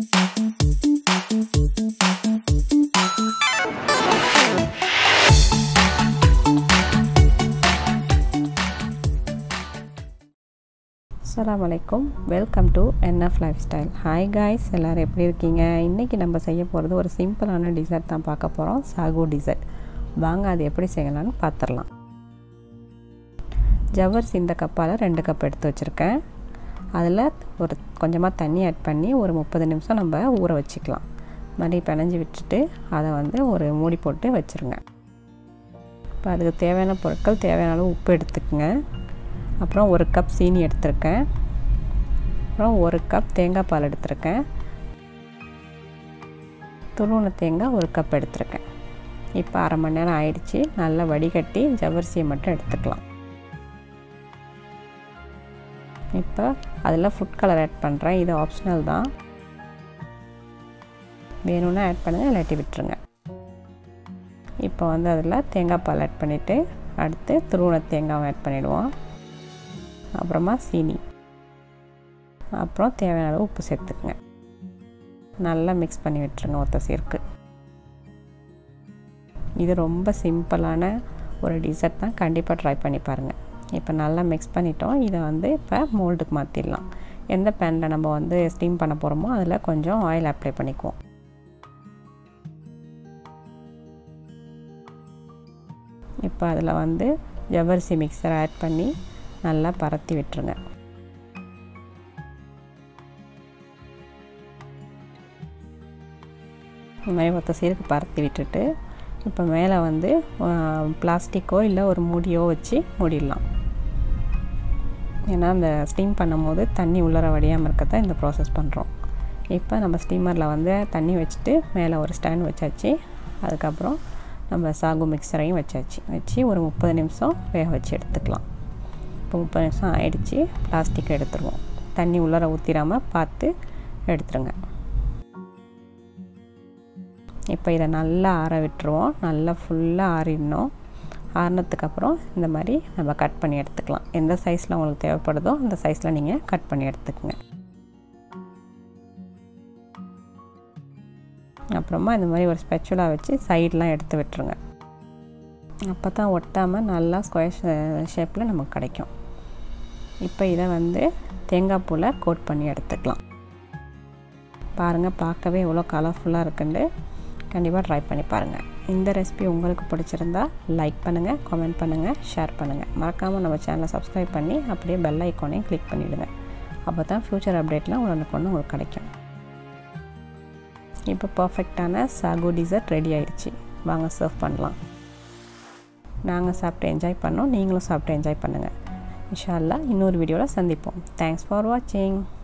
அஸ்லாம் வலைக்கும் welcome to NF lifestyle hi guys எல்லோரும் எப்படி இருக்கீங்க இன்றைக்கி நம்ம செய்ய போகிறது ஒரு சிம்பிளான டிசர்ட் தான் பார்க்க போகிறோம் சாகு டிசர்ட் வாங்க அது எப்படி செய்யலாம்னு பார்த்துடலாம் ஜவ்வரிசி இந்த கப்பால் ரெண்டு கப் எடுத்து வச்சுருக்கேன் அதில் ஒரு கொஞ்சமாக தண்ணி ஆட் பண்ணி ஒரு முப்பது நிமிஷம் நம்ம ஊற வச்சுக்கலாம் மறுபடி பிணைஞ்சி விட்டுட்டு அதை வந்து ஒரு மூடி போட்டு வச்சுருங்க இப்போ அதுக்கு தேவையான பொருட்கள் தேவையான அளவு உப்பு எடுத்துக்கோங்க அப்புறம் ஒரு கப் சீனி எடுத்திருக்கேன் அப்புறம் ஒரு கப் தேங்காய் பால் எடுத்திருக்கேன் துருவன தேங்காய் ஒரு கப் எடுத்திருக்கேன் இப்போ அரை மணி நேரம் ஆயிடுச்சு நல்லா வடிகட்டி ஜவ்வரிசியை மட்டும் எடுத்துக்கலாம் இப்போ அதில் ஃபுட் கலர் ஆட் பண்ணுறேன் இது ஆப்ஷனல் தான் வேணும்னா ஆட் பண்ணுங்கள் இல்லாட்டி விட்டுருங்க இப்போ வந்து அதில் தேங்காய் பால் ஆட் பண்ணிவிட்டு அடுத்து துருவன தேங்காவை ஆட் பண்ணிவிடுவோம் அப்புறமா சீனி அப்புறம் தேவையான அளவு உப்பு சேர்த்துக்குங்க நல்லா மிக்ஸ் பண்ணி விட்டுருங்க ஒத்த சீர்க்கு இது ரொம்ப சிம்பிளான ஒரு டிசர்ட் தான் கண்டிப்பாக ட்ரை பண்ணி பாருங்கள் இப்போ நல்லா மிக்ஸ் பண்ணிட்டோம் இதை வந்து இப்போ மோல்டுக்கு மாற்றிடலாம் எந்த பேனில் நம்ம வந்து ஸ்டீம் பண்ண போகிறோமோ அதில் கொஞ்சம் ஆயில் அப்ளை பண்ணிக்குவோம் இப்போ அதில் வந்து ஜவ்வரிசி மிக்சரை ஆட் பண்ணி நல்லா பரத்தி விட்டுருங்க இந்த மாதிரி ஒத்த சீருக்கு பரத்தி விட்டுட்டு இப்போ மேலே வந்து பிளாஸ்டிக்கோ இல்லை ஒரு மூடியோ வச்சு மூடிடலாம் ஏன்னா அந்த ஸ்டீம் பண்ணும்போது தண்ணி உள்ளர வடியாமல் இருக்க தான் இந்த ப்ராசஸ் பண்ணுறோம் இப்போ நம்ம ஸ்டீமரில் வந்து தண்ணி வச்சுட்டு மேலே ஒரு ஸ்டாண்ட் வச்சாச்சு அதுக்கப்புறம் நம்ம சாகு மிக்சரையும் வச்சாச்சு வச்சு ஒரு முப்பது நிமிஷம் வேக வச்சு எடுத்துக்கலாம் இப்போ முப்பது நிமிஷம் ஆயிடுச்சு பிளாஸ்டிக் எடுத்துருவோம் தண்ணி உள்ளர ஊற்றிடாமல் பார்த்து எடுத்துருங்க இப்போ இதை நல்லா ஆற விட்டுருவோம் நல்லா ஃபுல்லாக ஆறிடணும் ஆறினதுக்கப்புறம் இந்த மாதிரி நம்ம கட் பண்ணி எடுத்துக்கலாம் எந்த சைஸில் உங்களுக்கு தேவைப்படுதோ அந்த சைஸில் நீங்கள் கட் பண்ணி எடுத்துக்கோங்க அப்புறமா இந்த மாதிரி ஒரு ஸ்பெச்சுலா வச்சு சைட்லாம் எடுத்து விட்டுருங்க அப்போ தான் ஒட்டாமல் நல்லா ஸ்கொயர் ஷேப்பில் நமக்கு கிடைக்கும் இப்போ இதை வந்து தேங்காய் பூவில் கோட் பண்ணி எடுத்துக்கலாம் பாருங்கள் பார்க்கவே எவ்வளோ கலர்ஃபுல்லாக இருக்குண்டு கண்டிப்பாக ட்ரை பண்ணி பாருங்கள் இந்த ரெசிபி உங்களுக்கு பிடிச்சிருந்தா லைக் பண்ணுங்கள் கமெண்ட் பண்ணுங்கள் ஷேர் பண்ணுங்கள் மறக்காமல் நம்ம சேனலை சப்ஸ்கிரைப் பண்ணி அப்படியே பெல் ஐக்கானையும் கிளிக் பண்ணிவிடுங்க அப்போ தான் ஃப்யூச்சர் அப்டேட்லாம் உடனுக்கு ஒன்று உங்களுக்கு கிடைக்கும் இப்போ பர்ஃபெக்டான சாகு டிசர்ட் ரெடி ஆயிடுச்சு வாங்க சர்வ் பண்ணலாம் நாங்கள் சாப்பிட்டு என்ஜாய் பண்ணோம் நீங்களும் சாப்பிட்டு என்ஜாய் பண்ணுங்கள் இன்ஷால்லா இன்னொரு வீடியோவில் சந்திப்போம் தேங்க்ஸ் ஃபார் வாட்சிங்